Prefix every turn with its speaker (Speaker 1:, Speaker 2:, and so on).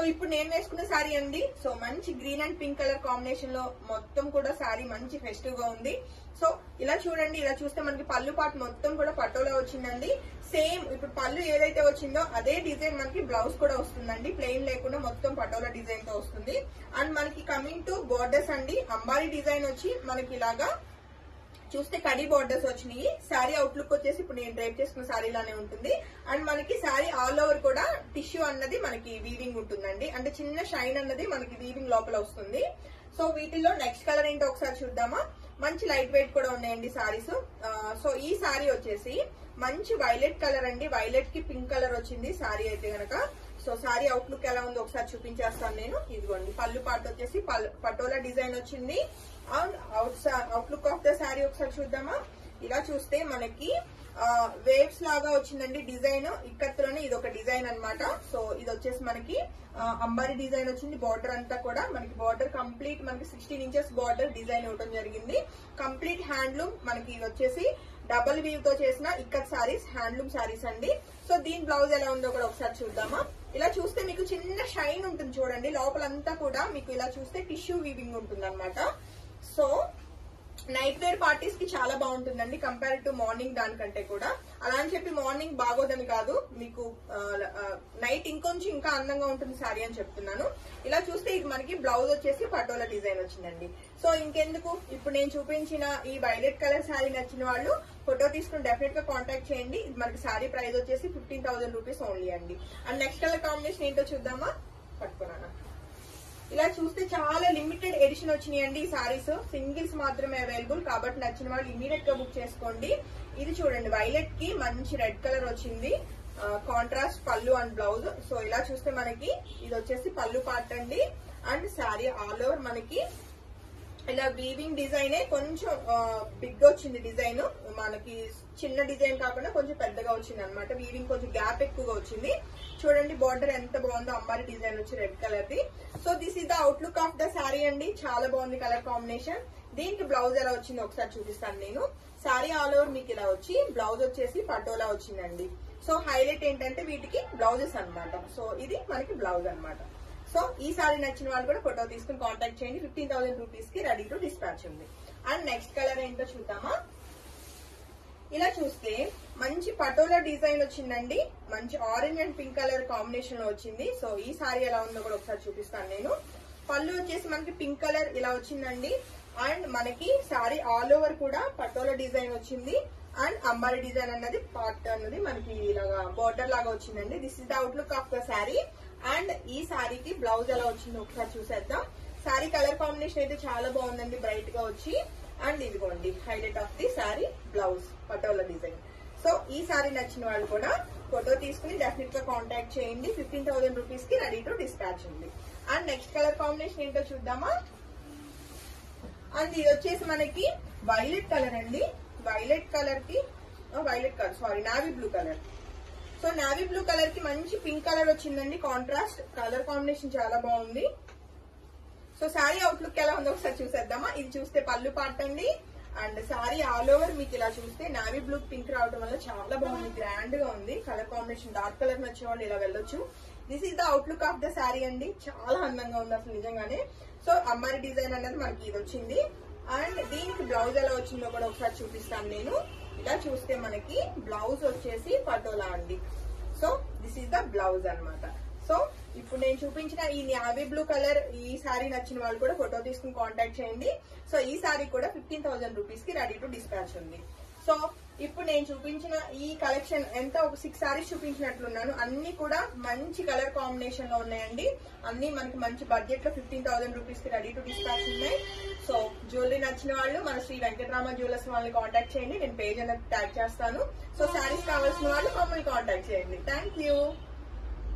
Speaker 1: ఇప్పుడు నేను వేసుకున్న శారీ అండి సో మంచి green and pink colour combination లో మొత్తం కూడా శారీ మంచి ఫెస్టివ్ గా ఉంది సో ఇలా చూడండి ఇలా చూస్తే మనకి పళ్ళు పాటు మొత్తం కూడా పటోలా వచ్చిందండి సేమ్ ఇప్పుడు పళ్ళు ఏదైతే వచ్చిందో అదే డిజైన్ మనకి బ్లౌజ్ కూడా వస్తుందండి ప్లెయిన్ లేకుండా మొత్తం పటోలా డిజైన్ తో వస్తుంది అండ్ మనకి కమింగ్ టు బోర్డర్స్ అండి అంబారీ డిజైన్ వచ్చి మనకి ఇలాగా చూస్తే కడి బోర్డర్స్ వచ్చినాయి శారీ అవుట్లుక్ వచ్చేసి ఇప్పుడు నేను డ్రైప్ చేసుకున్న శారీ లానే ఉంటుంది అండ్ మనకి శారీ ఆల్ ఓవర్ కూడా టిష్యూ అన్నది మనకి వీవింగ్ ఉంటుందండి అంటే చిన్న షైన్ అన్నది మనకి వీవింగ్ లోపల వస్తుంది సో వీటిలో నెక్స్ట్ కలర్ ఏంటో ఒకసారి చూద్దామా మంచి లైట్ వెయిట్ కూడా ఉన్నాయండి సారీస్ సో ఈ సారీ వచ్చేసి మంచి వైలెట్ కలర్ అండి వైలెట్ కి పింక్ కలర్ వచ్చింది సారీ అయితే గనక సో సారీ అవుట్లుక్ ఎలా ఉందో ఒకసారి చూపించేస్తాను నేను ఇదిగోండి పళ్ళు పాటు వచ్చేసి పల్- పటోలా డిజైన్ వచ్చింది and out outlook of the sari ఒకసారి చూద్దామా ఇలా చూస్తే మనకి వేవ్స్ లాగా వచ్చిందండి డిజైన్ ఇక్కత్లోనే ఇది ఒక డిజైన్ అన్నమాట సో ఇది వచ్చేసి మనకి ఆ, అంబారీ డిజైన్ వచ్చింది బార్డర్ అంతా కూడా మనకి బార్డర్ కంప్లీట్ మనకి సిక్స్టీన్ ఇంచెస్ బార్డర్ డిజైన్ ఇవ్వడం జరిగింది కంప్లీట్ హ్యాండ్లూమ్ మనకి ఇది వచ్చేసి డబల్ వీవ్ తో చేసిన ఇక్కత్ సారీస్ హ్యాండ్లూమ్ సారీస్ అండి సో దీని బ్లౌజ్ ఎలా ఉందో కూడా ఒకసారి చూద్దామా ఇలా చూస్తే మీకు చిన్న షైన్ ఉంటుంది చూడండి లోపలంతా కూడా మీకు ఇలా చూస్తే టిష్యూ వీవింగ్ ఉంటుంది అనమాట సో నైట్ వేర్ పార్టీస్ కి చాలా బాగుంటుందండి కంపేర్ టు మార్నింగ్ దానికంటే కూడా అలా అని చెప్పి మార్నింగ్ బాగోదని కాదు మీకు నైట్ ఇంకొంచెం ఇంకా అందంగా ఉంటుంది సారీ అని చెప్తున్నాను ఇలా చూస్తే ఇది మనకి బ్లౌజ్ వచ్చేసి పటోలా డిజైన్ వచ్చిందండి సో ఇంకెందుకు ఇప్పుడు నేను చూపించిన ఈ వైలెట్ కలర్ శారీ నచ్చిన వాళ్ళు ఫోటో తీసుకుని డెఫినెట్ గా కాంటాక్ట్ చేయండి ఇది మనకి శారీ ప్రైస్ వచ్చేసి ఫిఫ్టీన్ థౌసండ్ రూపీస్ ఓన్లీ అండి అండ్ నెక్స్ట్ కలర్ కాంబినేషన్ ఏంటో చూద్దామా పట్టుకున్నాను ఇలా చూస్తే చాలా లిమిటెడ్ ఎడిషన్ వచ్చినాయండి ఈ సారీస్ సింగిల్స్ మాత్రమే అవైలబుల్ కాబట్టి నచ్చిన వాళ్ళు ఇమీడియట్ గా బుక్ చేసుకోండి ఇది చూడండి వైలెట్ కి మంచి రెడ్ కలర్ వచ్చింది కాంట్రాస్ట్ పళ్ళు అండ్ బ్లౌజ్ సో ఇలా చూస్తే మనకి ఇది వచ్చేసి పళ్ళు పార్ట్ అండి అండ్ శారీ ఆల్ ఓవర్ మనకి ఇలా వీవింగ్ డిజైనే కొంచెం బిగ్ వచ్చింది డిజైన్ మనకి చిన్న డిజైన్ కాకుండా కొంచెం పెద్దగా వచ్చింది అనమాట వీవింగ్ కొంచెం గ్యాప్ ఎక్కువగా వచ్చింది చూడండి బార్డర్ ఎంత బాగుందో అమ్మారి డిజైన్ వచ్చి రెడ్ కలర్ ది so this is the outlook of the sari అండి చాలా బాగుంది కలర్ కాంబినేషన్ దీనికి బ్లౌజ్ ఎలా వచ్చిందో ఒకసారి చూపిస్తాను నేను శారీ ఆల్ ఓవర్ మీకు ఇలా వచ్చి బ్లౌజ్ వచ్చేసి పటోలా వచ్చిందండి సో హైలైట్ ఏంటంటే వీటికి బ్లౌజెస్ అన్నమాట సో ఇది మనకి బ్లౌజ్ అన్నమాట సో ఈ సారీ నచ్చిన వాళ్ళు కూడా ఫోటో తీసుకుని కాంటాక్ట్ చేయండి ఫిఫ్టీన్ థౌసండ్ రూపీస్ కి రెడీ టు డిస్పాచ్ ఉంది అండ్ నెక్స్ట్ కలర్ ఏంటో చూద్దామా ఇలా చూస్తే మంచి పటోలా డిజైన్ వచ్చిందండి మంచి orange and pink colour combination లో వచ్చింది సో ఈ సారీ ఎలా ఉందో కూడా ఒకసారి చూపిస్తాను నేను పళ్ళు వచ్చేసి మనకి పింక్ కలర్ ఇలా వచ్చిందండి అండ్ మనకి సారీ ఆల్ ఓవర్ కూడా పటోలా డిజైన్ వచ్చింది అండ్ అంబారీ డిజైన్ అన్నది పార్ట్ అన్నది మనకి ఇలాగా బోర్డర్ లాగా వచ్చిందండి this is the outlook of the sari and ఈ శారీకి బ్లౌజ్ ఎలా వచ్చిందో ఒకసారి చూసేద్దాం శారీ కలర్ కాంబినేషన్ అయితే చాలా బాగుందండి బ్రైట్ గా వచ్చి అండ్ ఇదిగోండి highlight of the sari blouse patola design so ఈ శారీ నచ్చిన వాళ్ళు కూడా ఫోటో తీసుకుని డెఫినెట్ గా కాంటాక్ట్ చేయండి ఫిఫ్టీన్ థౌసండ్ రూపీస్ కి రెడీ టు డిస్పాచ్ ఉంది అండ్ నెక్స్ట్ కలర్ కాంబినేషన్ ఏంటో చూద్దామా అండ్ ఇది వచ్చేసి మనకి వైలెట్ కలర్ అండి వైలెట్ కలర్ కి violet colour sari navy blue colour so navy blue colour కి మంచి పింక్ కలర్ వచ్చిందండి కాంట్రాస్ట్ కలర్ కాంబినేషన్ చాలా బాగుంది సో శారీ అవుట్లుక్ ఎలా ఉందో ఒకసారి చూసేద్దామా ఇది చూస్తే పళ్ళు పార్ట్ అండి అండ్ శారీ ఆల్ ఓవర్ మీకు ఇలా చూస్తే నావీ బ్లూ పింక్ రావడం వల్ల చాలా బాగుంది గ్రాండ్ గా ఉంది కలర్ కాంబినేషన్ డార్క్ కలర్ నచ్చే వాళ్ళు ఇలా వెళ్ళొచ్చు this is the outlook of the sari అండి చాలా అందంగా ఉంది అసలు నిజంగానే సో అమ్మారి డిజైన్ అనేది మనకి ఇది వచ్చింది అండ్ దీనికి బ్లౌజ్ ఎలా వచ్చిందో కూడా ఒకసారి చూపిస్తాను నేను ఇలా చూస్తే మనకి బ్లౌజ్ వచ్చేసి పటోలా అండి so this is the blouse అన్నమాట సో ఇప్పుడు నేను చూపించిన ఈ నావీ బ్లూ కలర్ ఈ సారీ నచ్చిన వాళ్ళు కూడా ఫోటో తీసుకుని కాంటాక్ట్ చేయండి సో ఈ సారీ కూడా ఫిఫ్టీన్ థౌసండ్ రూపీస్ కి రెడీ టు డిస్పాచ్ ఉంది సో ఇప్పుడు నేను చూపించిన ఈ కలెక్షన్ ఎంత ఒక సిక్స్ సారీస్ చూపించినట్లున్నాను అన్ని కూడా మంచి కలర్ కాంబినేషన్ లో ఉన్నాయండి అన్ని మనకి మంచి బడ్జెట్ లో ఫిఫ్టీన్ థౌసండ్ రూపీస్ కి రెడీ టు డిస్పాచ్ ఉన్నాయి సో జ్యువెలరీ నచ్చిన వాళ్ళు మన శ్రీ వెంకటరామ జ్యువెలర్స్ వాళ్ళని కాంటాక్ట్ చేయండి నేను పేజ్ అనేది ట్యాగ్ చేస్తాను సో సారీస్ కావాల్సిన వాళ్ళు మమ్మల్ని కాంటాక్ట్ చేయండి థ్యాంక్ యూ